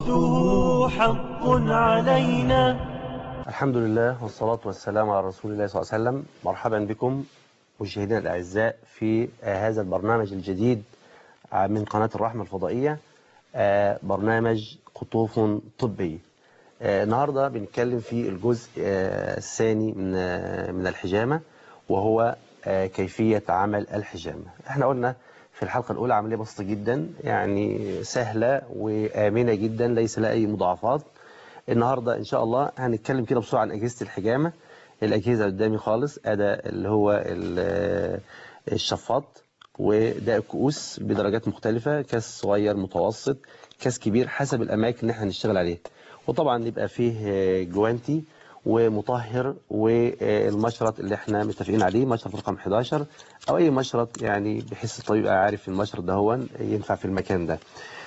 ذو حق علينا الحمد لله والصلاة والسلام على رسول الله صلى الله عليه وسلم مرحبا بكم مشاهدينا الأعزاء في آه، هذا البرنامج الجديد آه، من قناة الرحمة الفضائية آه، برنامج قطوف طبي آه، النهاردة بنتكلم في الجزء آه، الثاني من آه، من الحجامة وهو آه، كيفية عمل الحجامة احنا قلنا في الحلقة الأولى عملية بسيطة جدا يعني سهلة وآمنة جدا ليس لها أي مضاعفات النهاردة إن شاء الله هنتكلم كده بسرعة عن أجهزة الحجامة الأجهزة قدامي خالص أدا اللي هو ال- الشفاط وده الكؤوس بدرجات مختلفة كاس صغير متوسط كاس كبير حسب الأماكن اللي احنا هنشتغل عليها وطبعا يبقى فيه آه، جوانتي ومطهر والمشرط اللي احنا متفقين عليه مشرط رقم 11 او اي مشرط يعني بحيث الطبيب يبقى عارف المشرط ده هو ينفع في المكان ده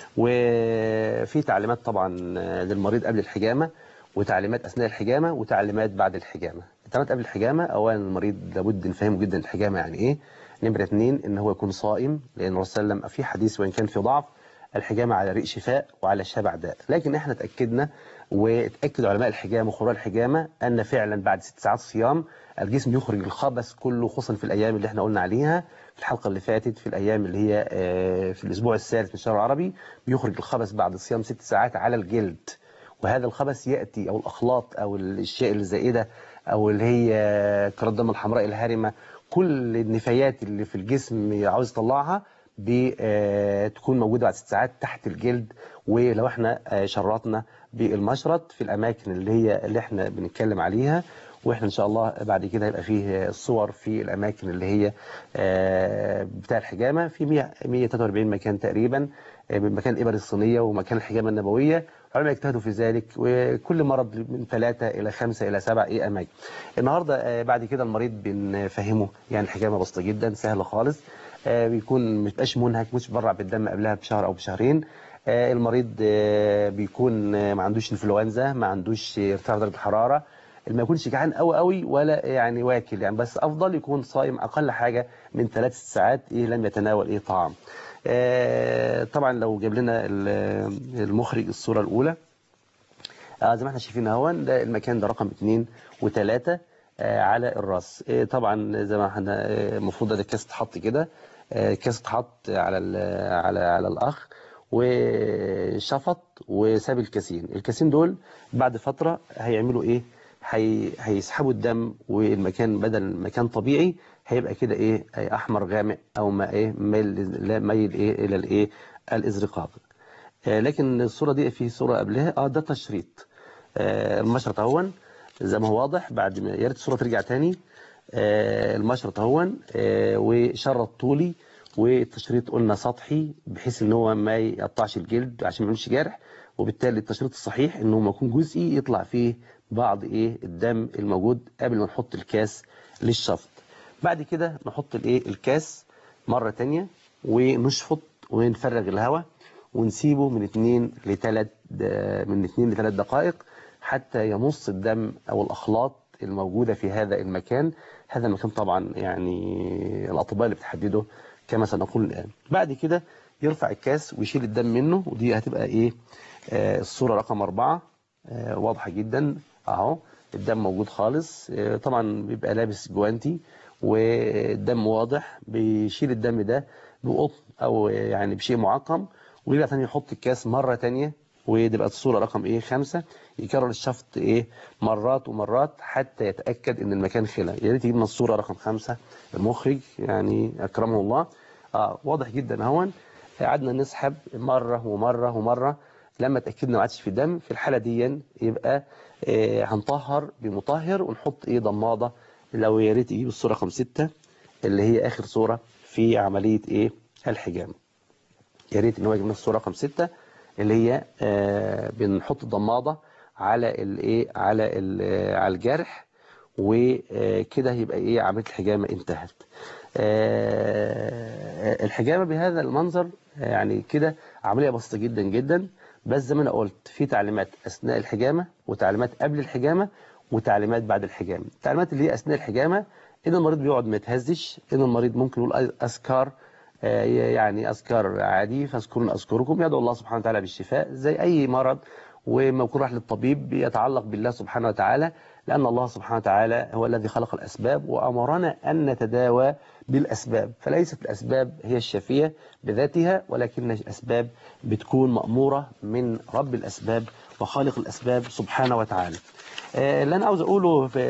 وفي تعليمات طبعا للمريض قبل الحجامة وتعليمات أثناء الحجامة وتعليمات بعد الحجامة التعليمات قبل الحجامة أولا المريض لابد نفهمه جدا الحجامة يعني إيه نمرة اثنين إن هو يكون صائم لأن الرسول صلى الله عليه وسلم في حديث وإن كان في ضعف الحجامة على ريق شفاء وعلى شبع داء لكن احنا تأكدنا وتأكد علماء الحجامة وخبراء الحجامة أن فعلا بعد ست ساعات صيام الجسم يخرج الخبث كله خصوصا في الأيام اللي احنا قلنا عليها في الحلقة اللي فاتت في الأيام اللي هي آه، في الأسبوع الثالث من الشهر العربي بيخرج الخبث بعد صيام ست ساعات على الجلد وهذا الخبث يأتي أو الأخلاط أو الأشياء الزائدة أو اللي هي كرات الدم الحمراء الهارمة كل النفايات اللي في الجسم عاوز يطلعها بتكون موجودة بعد ست ساعات تحت الجلد ولو احنا آه، شرطنا بالمشرط في الأماكن اللي هي اللي احنا بنتكلم عليها واحنا ان شاء الله بعد كده هيبقى فيه صور في الاماكن اللي هي آه، بتاع الحجامه في 100 143 مكان تقريبا آه، مكان الابر الصينيه ومكان الحجامه النبويه العلماء اجتهدوا في ذلك وكل مرض من ثلاثة إلى خمسة إلى سبعة إيه أماكن النهاردة آه، بعد كده المريض بنفهمه يعني الحجامة بسيطة جدا سهلة خالص آه، بيكون مش بقاش منهك مش بيتبرع بالدم قبلها بشهر أو بشهرين آه، المريض آه، بيكون آه، ما عندوش انفلونزا ما عندوش ارتفاع درجة الحرارة ما يكونش جعان قوي قوي ولا يعني واكل يعني بس افضل يكون صايم اقل حاجه من ثلاث ساعات ايه لم يتناول ايه طعام آه طبعا لو جاب لنا ال- المخرج الصوره الاولى آه زي ما احنا شايفين اهو ده المكان ده رقم اثنين وثلاثة آه على الراس آه طبعا زي ما احنا آه، المفروض ده الكاس اتحط كده آه كاس اتحط على ال- على على الاخ وشفط وساب الكاسين الكاسين دول بعد فترة هيعملوا ايه هي... هيسحبوا الدم والمكان بدل مكان طبيعي هيبقى كده ايه أي احمر غامق او ما ايه ميل لا ميل ايه الى الايه الازرقاق آه، لكن الصورة دي في صورة قبلها اه ده تشريط آه، المشرط اهون زي ما هو واضح بعد ما يا ريت الصورة ترجع تاني آه، المشرط اهون آه، وشرط طولي والتشريط قلنا سطحي بحيث ان هو ما يقطعش الجلد عشان ما يعملش جرح وبالتالي التشريط الصحيح انه ما يكون جزئي يطلع فيه بعض ايه الدم الموجود قبل ما نحط الكاس للشفط بعد كده نحط الايه الكاس مرة تانية ونشفط ونفرغ الهواء ونسيبه من 2 ل 3 من 2 ل 3 دقائق حتى يمص الدم او الاخلاط الموجودة في هذا المكان هذا المكان طبعا يعني الاطباء اللي بتحدده كما سنقول الان بعد كده يرفع الكاس ويشيل الدم منه ودي هتبقى ايه آه الصورة رقم أربعة آه واضحة جدا اهو الدم موجود خالص آه طبعا بيبقى لابس جوانتي والدم واضح بيشيل الدم ده بقطن او يعني بشيء معقم ويرجع تاني يحط الكاس مرة تانية ودي بقت الصورة رقم ايه خمسة يكرر الشفط ايه مرات ومرات حتى يتأكد ان المكان خلع يا ريت يجيبنا الصورة رقم خمسة المخرج يعني اكرمه الله اه واضح جدا اهون قعدنا نسحب مرة ومرة ومرة لما اتأكدنا ما عادش في دم في الحالة دي يبقى آه هنطهر بمطهر ونحط ايه ضمادة لو يا ريت يجيب الصورة رقم ستة اللي هي اخر صورة في عملية ايه الحجام يا ريت ان هو يجيب لنا الصورة رقم ستة اللي هي آه بنحط ضمادة على الايه على ال- على الجرح وكده يبقى ايه عملية الحجامة انتهت آه، الحجامة بهذا المنظر آه، يعني كده عملية بسيطة جدا جدا بس زي ما انا قلت في تعليمات اثناء الحجامة وتعليمات قبل الحجامة وتعليمات بعد الحجامة التعليمات اللي هي اثناء الحجامة ان المريض بيقعد ما يتهزش ان المريض ممكن يقول اذكار آه، يعني أذكار عادي فاذكرون أذكركم يدعو الله سبحانه وتعالى بالشفاء زي أي مرض وما يكون راح للطبيب يتعلق بالله سبحانه وتعالى لأن الله سبحانه وتعالى هو الذي خلق الأسباب وأمرنا أن نتداوى بالأسباب فليست الأسباب هي الشافية بذاتها ولكن الأسباب بتكون مأمورة من رب الأسباب وخالق الأسباب سبحانه وتعالى آه، اللي أنا عاوز أقوله في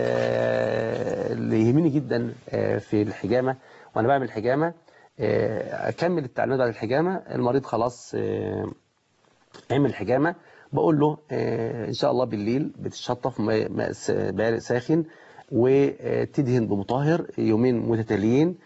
آه، اللي يهمني جدا آه، في الحجامة وأنا بعمل حجامة آه، أكمل التعليمات بعد الحجامة المريض خلاص آه، عمل حجامة بقول له آه، إن شاء الله بالليل بتشطف ماء ماء س- بارد ساخن وتدهن بمطهر يومين متتاليين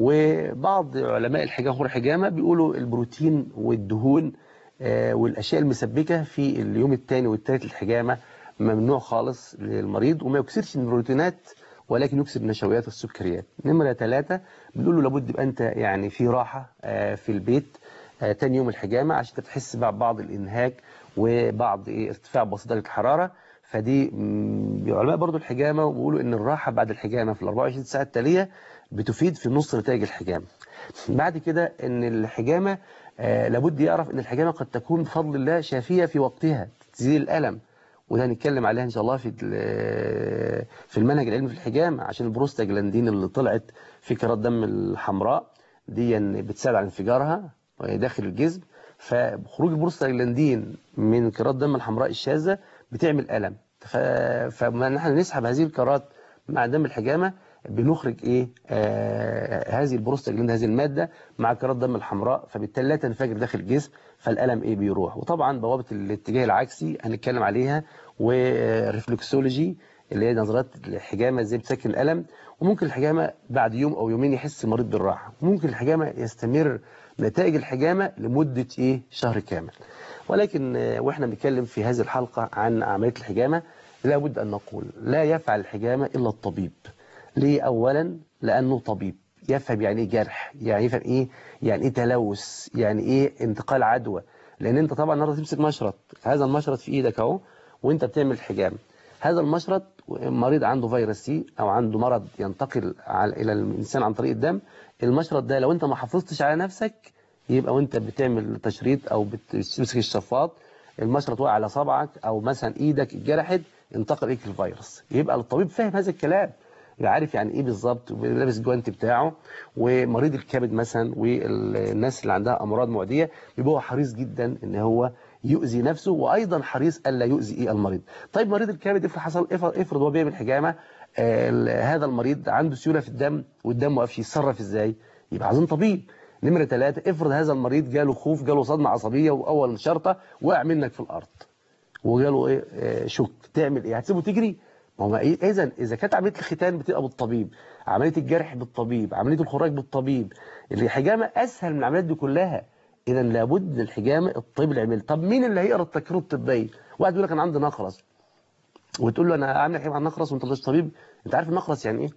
وبعض علماء الحجامة والحجامة بيقولوا البروتين والدهون آه، والأشياء المسبكة في اليوم الثاني والثالث للحجامة ممنوع خالص للمريض وما يكسرش البروتينات ولكن يكسر النشويات والسكريات نمرة ثلاثة بنقول له لابد يبقى أنت يعني في راحة آه، في البيت آه، تاني يوم الحجامة عشان انت بتحس ببعض الإنهاك وبعض إيه ارتفاع بسيط درجة الحرارة فدي مم، علماء برضو الحجامة وبيقولوا إن الراحة بعد الحجامة في ال 24 ساعة التالية بتفيد في نص نتائج الحجامة بعد كده إن الحجامة آه، لابد يعرف إن الحجامة قد تكون بفضل الله شافية في وقتها تزيل الألم وده هنتكلم عليها ان شاء الله في ال- في المنهج العلمي في الحجامه عشان البروستاجلاندين اللي طلعت في كرات دم الحمراء دي بتساعد على انفجارها داخل الجسم فخروج البروستاجلاندين من كرات دم الحمراء الشاذه بتعمل الم ف- فما نحن نسحب هذه الكرات مع دم الحجامه بنخرج ايه آه هذه البروستاجلاند هذه الماده مع كرات دم الحمراء فبالتالي لا تنفجر داخل الجسم فالالم ايه بيروح وطبعا بوابه الاتجاه العكسي هنتكلم عليها وريفلكسولوجي اللي هي نظريات الحجامه ازاي بتسكن الالم وممكن الحجامه بعد يوم او يومين يحس المريض بالراحه وممكن الحجامه يستمر نتائج الحجامه لمده ايه شهر كامل ولكن آه، واحنا بنتكلم في هذه الحلقه عن عمليه الحجامه لابد ان نقول لا يفعل الحجامه الا الطبيب ليه اولا لانه طبيب يفهم يعني ايه جرح يعني يفهم ايه يعني ايه تلوث يعني ايه انتقال عدوى لان انت طبعا النهارده تمسك مشرط هذا المشرط في ايدك اهو وانت بتعمل حجام هذا المشرط مريض عنده فيروس سي او عنده مرض ينتقل على- الى الانسان عن طريق الدم المشرط ده لو انت ما حافظتش على نفسك يبقى وانت بتعمل تشريط او بتمسك الشفاط المشرط وقع على صبعك او مثلا ايدك اتجرحت انتقل اليك الفيروس يبقى الطبيب فاهم هذا الكلام يبقى عارف يعني ايه بالظبط ولابس الجوانت بتاعه ومريض الكبد مثلا والناس اللي عندها امراض معديه بيبقى هو حريص جدا ان هو يؤذي نفسه وايضا حريص الا يؤذي ايه المريض طيب مريض الكبد افرض حصل افرض افرض هو بيعمل حجامه آه، ال- هذا المريض عنده سيوله في الدم والدم ما وقفش يتصرف ازاي يبقى عايزين طبيب نمره ثلاثة افرض هذا المريض جاله خوف جاله صدمه عصبيه واول شرطه وقع منك في الارض وجاله ايه آه، شك تعمل ايه هتسيبه تجري ما هو ايه اذا اذا كانت عمليه الختان بتبقى بالطبيب عمليه الجرح بالطبيب عمليه الخراج بالطبيب الحجامه اسهل من العمليات دي كلها اذا لابد من الحجامه الطبيب اللي يعمل طب مين اللي هيقرا التقرير الطبي واحد يقول لك انا عندي نقرس وتقول له انا عامل حجامه عن نقرس وانت مش طبيب انت عارف النقرس يعني ايه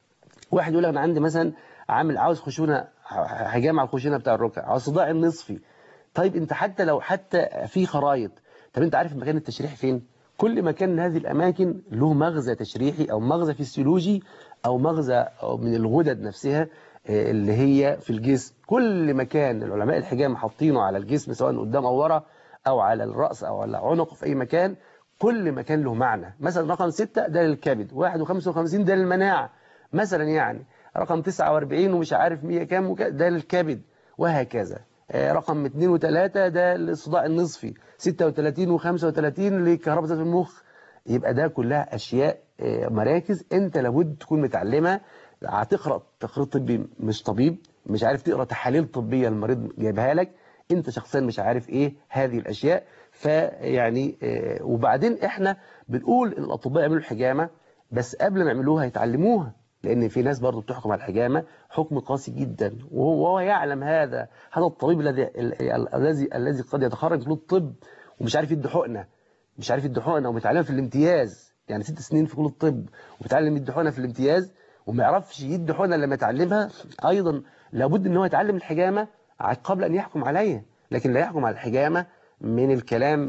واحد يقول لك انا عندي مثلا عامل عاوز خشونه حجامه على الخشونه بتاع الركع عاوز صداع النصفي طيب انت حتى لو حتى في خرايط طب انت عارف مكان التشريح فين كل مكان من هذه الاماكن له مغزى تشريحي او مغزى فسيولوجي او مغزى أو من الغدد نفسها آه، اللي هي في الجسم كل مكان العلماء الحجام حاطينه على الجسم سواء قدام او ورا او على الراس او على عنق في اي مكان كل مكان له معنى مثلا رقم 6 ده للكبد 1 و55 ده للمناعه مثلا يعني رقم 49 ومش عارف 100 كام وك- ده للكبد وهكذا آه، رقم 2 و3 ده للصداع النصفي 36 و35 لكهرباء ذات المخ يبقى ده كلها اشياء آه، مراكز انت لابد تكون متعلمه هتقرا تقرير طبي مش طبيب مش عارف تقرا تحاليل طبيه المريض جايبها لك انت شخصيا مش عارف ايه هذه الاشياء فيعني آه، وبعدين احنا بنقول ان الاطباء يعملوا الحجامه بس قبل ما يعملوها يتعلموها لان في ناس برضو بتحكم على الحجامه حكم قاسي جدا وهو وهو يعلم هذا هذا الطبيب الذي ال- الذي الذي قد يتخرج كليه الطب ومش عارف يدي حقنه مش عارف يدي حقنه ومتعلم في الامتياز يعني ست سنين في كليه الطب وبيتعلم يدي حقنه في الامتياز وما يعرفش يدي حقنه لما يتعلمها ايضا لابد ان هو يتعلم الحجامه قبل ان يحكم عليها لكن لا يحكم على الحجامه من الكلام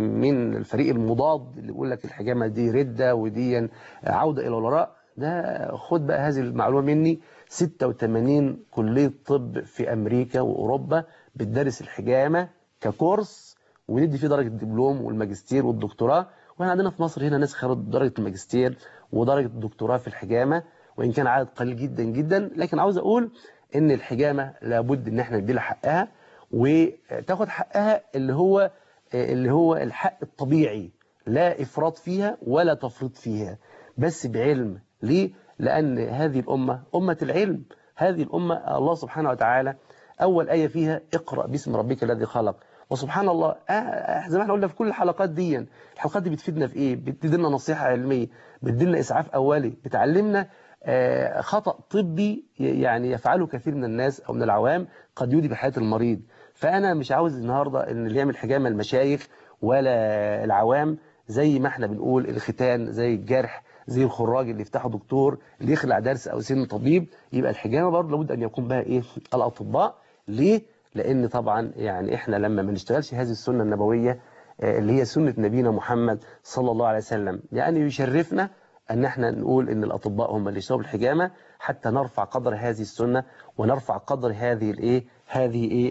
من الفريق المضاد اللي يقول لك الحجامه دي رده ودي عوده الى الوراء ده خد بقى هذه المعلومه مني 86 كلية طب في أمريكا وأوروبا بتدرس الحجامة ككورس وندي فيه درجة الدبلوم والماجستير والدكتوراه واحنا عندنا في مصر هنا ناس خدت درجة الماجستير ودرجة الدكتوراه في الحجامة وإن كان عدد قليل جدا جدا لكن عاوز أقول إن الحجامة لابد إن احنا ندي لها حقها وتاخد حقها اللي هو اللي هو الحق الطبيعي لا إفراط فيها ولا تفريط فيها بس بعلم ليه؟ لأن هذه الأمة أمة العلم هذه الأمة الله سبحانه وتعالى أول آية فيها اقرأ باسم ربك الذي خلق وسبحان الله آه زي ما احنا قلنا في كل الحلقات دي الحلقات دي بتفيدنا في ايه بتدينا نصيحة علمية بتدينا اسعاف اولي بتعلمنا آه خطأ طبي يعني يفعله كثير من الناس او من العوام قد يودي بحياة المريض فانا مش عاوز النهاردة ان اللي يعمل حجامة المشايخ ولا العوام زي ما احنا بنقول الختان زي الجرح زي الخراج اللي يفتحه دكتور اللي يخلع درس او سن طبيب يبقى الحجامة برضه لابد ان يقوم بها ايه الاطباء ليه لان طبعا يعني احنا لما ما نشتغلش هذه السنة النبوية اللي هي سنة نبينا محمد صلى الله عليه وسلم يعني يشرفنا ان احنا نقول ان الاطباء هم اللي يشتغلوا الحجامة حتى نرفع قدر هذه السنة ونرفع قدر هذه الايه هذه ايه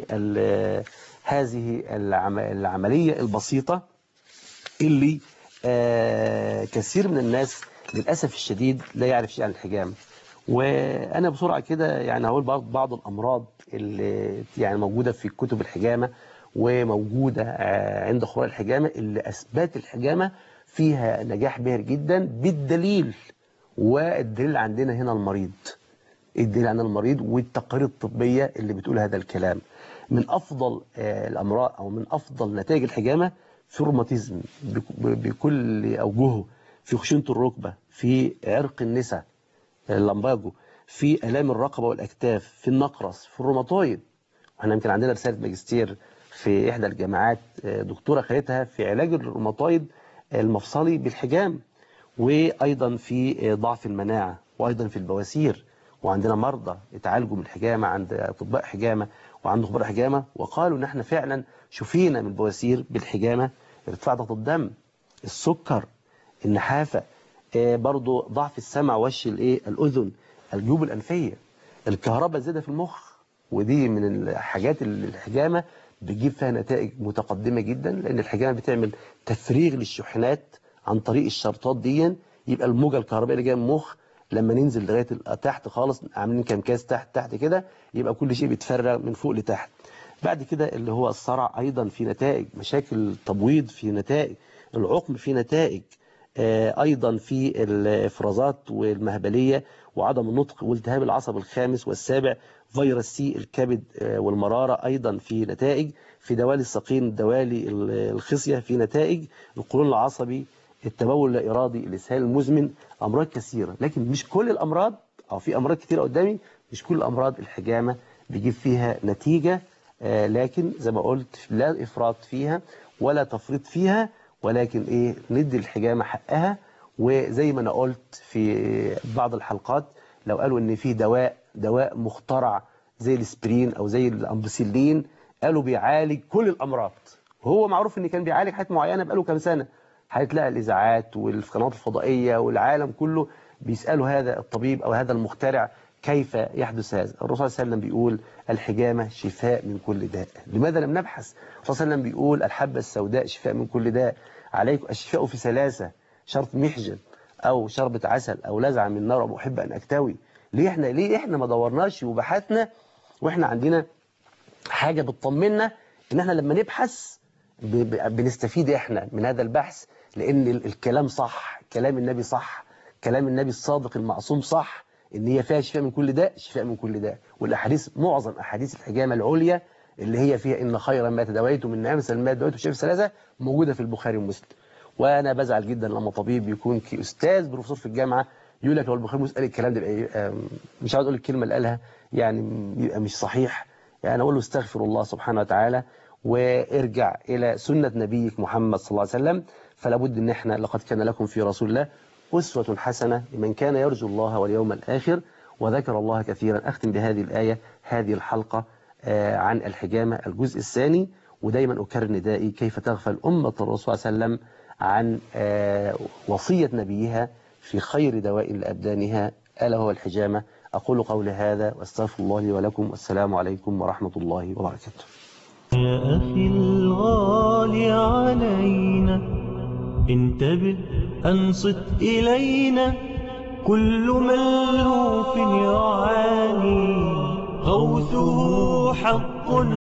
هذه العملية البسيطة اللي آه كثير من الناس للأسف الشديد لا يعرف شيء عن الحجامة وانا بسرعة كده يعني هقول بعض الامراض اللي يعني موجودة في كتب الحجامة وموجودة عند خبراء الحجامة اللي أثبات الحجامة فيها نجاح باهر جدا بالدليل والدليل عندنا هنا المريض الدليل عندنا المريض والتقارير الطبية اللي بتقول هذا الكلام من أفضل الأمراض أو من أفضل نتائج الحجامة في الروماتيزم بكل أوجهه في خشونة الركبة في عرق النساء اللمباجو في آلام الرقبة والأكتاف في النقرس في الروماتويد احنا يمكن عندنا رسالة ماجستير في إحدى الجامعات دكتورة خدتها في علاج الروماتويد المفصلي بالحجام وأيضا في ضعف المناعة وأيضا في البواسير وعندنا مرضى اتعالجوا من الحجامة عند أطباء حجامة وعند خبراء حجامة وقالوا إن احنا فعلا شفينا من البواسير بالحجامة ارتفاع ضغط الدم السكر النحافة برضو ضعف السمع وش الايه الأذن الجيوب الأنفية الكهرباء زيادة في المخ ودي من الحاجات اللي الحجامة بتجيب فيها نتائج متقدمة جدا لأن الحجامة بتعمل تفريغ للشحنات عن طريق الشرطات دي يبقى الموجة الكهربائية اللي جايه من المخ لما ننزل لغاية تحت خالص عاملين كمكاس تحت تحت كده يبقى كل شيء بيتفرغ من فوق لتحت بعد كده اللي هو الصرع أيضا في نتائج مشاكل التبويض في نتائج العقم في نتائج أيضا في الإفرازات والمهبلية وعدم النطق والتهاب العصب الخامس والسابع فيروس سي الكبد والمرارة أيضا في نتائج في دوالي السقين دوالي الخصية في نتائج القولون العصبي التبول اللا إرادي الإسهال المزمن أمراض كثيرة لكن مش كل الأمراض أو في أمراض كثيرة قدامي مش كل الأمراض الحجامة بيجيب فيها نتيجة لكن زي ما قلت لا إفراط فيها ولا تفريط فيها ولكن إيه ندي الحجامة حقها وزي ما أنا قلت في بعض الحلقات لو قالوا إن في دواء دواء مخترع زي الاسبرين أو زي الأمبسيلين قالوا بيعالج كل الأمراض وهو معروف إن كان بيعالج حاجات معينة بقاله كام سنة هتلاقي الإذاعات والقنوات الفضائية والعالم كله بيسألوا هذا الطبيب أو هذا المخترع كيف يحدث هذا الرسول صلى الله عليه وسلم بيقول الحجامة شفاء من كل داء لماذا لم نبحث الرسول صلى الله عليه وسلم بيقول الحبة السوداء شفاء من كل داء عليكم الشفاء في ثلاثة شرط محجن أو شربة عسل أو لزعة من نار ومحب أن أكتوي ليه احنا ليه احنا ما دورناش وبحثنا واحنا عندنا حاجة بتطمنا ان احنا لما نبحث بنستفيد احنا من هذا البحث لان الكلام صح كلام النبي صح كلام النبي الصادق المعصوم صح ان هي فيها شفاء من كل داء شفاء من كل داء والاحاديث معظم احاديث الحجامه العليا اللي هي فيها ان خيرا ما تداويتم من امثل ما تداويتم الشفاء الثلاثه موجوده في البخاري ومسلم وانا بزعل جدا لما طبيب يكون استاذ بروفيسور في الجامعه يقول لك لو البخاري ومسلم قال الكلام ده يبقى مش عاوز اقول الكلمه اللي قالها يعني يبقى مش صحيح يعني اقول له استغفر الله سبحانه وتعالى وارجع الى سنه نبيك محمد صلى الله عليه وسلم فلا بد ان احنا لقد كان لكم في رسول الله أسوة حسنة لمن كان يرجو الله واليوم الآخر وذكر الله كثيرا أختم بهذه الآية هذه الحلقة عن الحجامة الجزء الثاني ودايما أكرر ندائي كيف تغفل أمة الرسول صلى الله عليه وسلم عن وصية نبيها في خير دواء لأبدانها ألا هو الحجامة أقول قولي هذا واستغفر الله لي ولكم والسلام عليكم ورحمة الله وبركاته يا أخي الغالي علينا انتبه أنصت إلينا كل ملهوف يعاني غوثه حق